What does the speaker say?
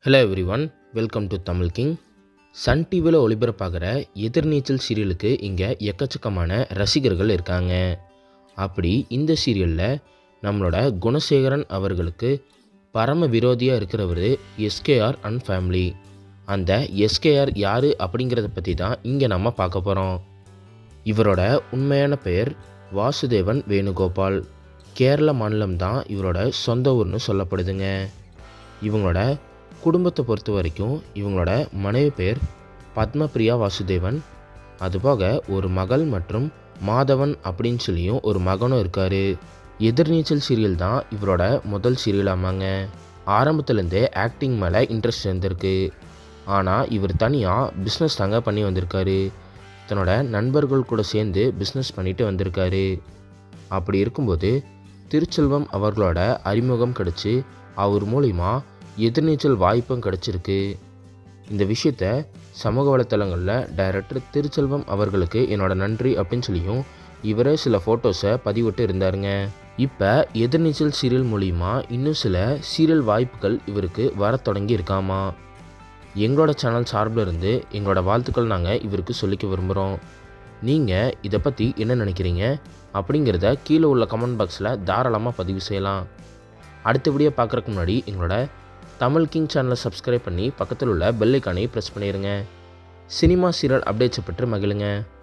hello everyone welcome to Tamil king Sun டிவியில் ஒளிபரப்பாகிற எதிர்நீச்சல் சீரியலுக்கு இங்கே எக்கச்சக்கமான ரசிகர்கள் இருக்காங்க அப்படி இந்த சீரியலில் நம்மளோட குணசேகரன் அவர்களுக்கு பரம விரோதியாக இருக்கிறவர் எஸ்கேஆர் அண்ட் ஃபேமிலி அந்த எஸ்கேஆர் யார் அப்படிங்கிறத பற்றி தான் இங்கே நம்ம பார்க்க போகிறோம் இவரோட உண்மையான பெயர் வாசுதேவன் வேணுகோபால் கேரள மாநிலம் தான் இவரோட சொந்த ஊர்னு சொல்லப்படுதுங்க இவங்களோட குடும்பத்தை பொறுத்த வரைக்கும் இவங்களோட மனைவி பேர் பத்மபிரியா வாசுதேவன் அதுபோக ஒரு மகள் மற்றும் மாதவன் அப்படின்னு சொல்லியும் ஒரு மகனும் இருக்கார் எதிர்நீச்சல் சீரியல் தான் இவரோட முதல் சீரியல் ஆமாங்க ஆரம்பத்துலேருந்தே ஆக்டிங் மேலே இன்ட்ரெஸ்ட் இருந்திருக்கு ஆனால் இவர் தனியாக பிஸ்னஸ் தாங்க பண்ணி வந்திருக்காரு தன்னோட நண்பர்கள் கூட சேர்ந்து பிஸ்னஸ் பண்ணிட்டு வந்திருக்காரு அப்படி இருக்கும்போது திருச்செல்வம் அவர்களோட அறிமுகம் கிடச்சி அவர் மூலிமா எதிர்நீச்சல் வாய்ப்பும் கிடச்சிருக்கு இந்த விஷயத்த சமூக வலைத்தளங்களில் டைரக்டர் திருச்செல்வம் அவர்களுக்கு என்னோட நன்றி அப்படின்னு சொல்லியும் இவரே சில ஃபோட்டோஸை பதிவிட்டு இருந்தாருங்க இப்போ எதிர்நீச்சல் சீரியல் மூலிமா இன்னும் சில சீரியல் வாய்ப்புகள் இவருக்கு வர தொடங்கி இருக்காமா எங்களோட சேனல் சார்பில் இருந்து எங்களோட வாழ்த்துக்கள் நாங்கள் இவருக்கு சொல்லிக்க விரும்புகிறோம் நீங்கள் இதை பற்றி என்ன நினைக்கிறீங்க அப்படிங்கிறத கீழே உள்ள கமெண்ட் பாக்ஸில் தாராளமாக பதிவு செய்யலாம் அடுத்த வீடியோ பார்க்குறக்கு முன்னாடி எங்களோட தமிழ் கிங் சேனலை சப்ஸ்கிரைப் பண்ணி பக்கத்தில் உள்ள பெல் ஐக்கானை ப்ரெஸ் பண்ணிடுங்க சினிமா சீரியல் அப்டேட்ஸை பற்றி மகிழுங்க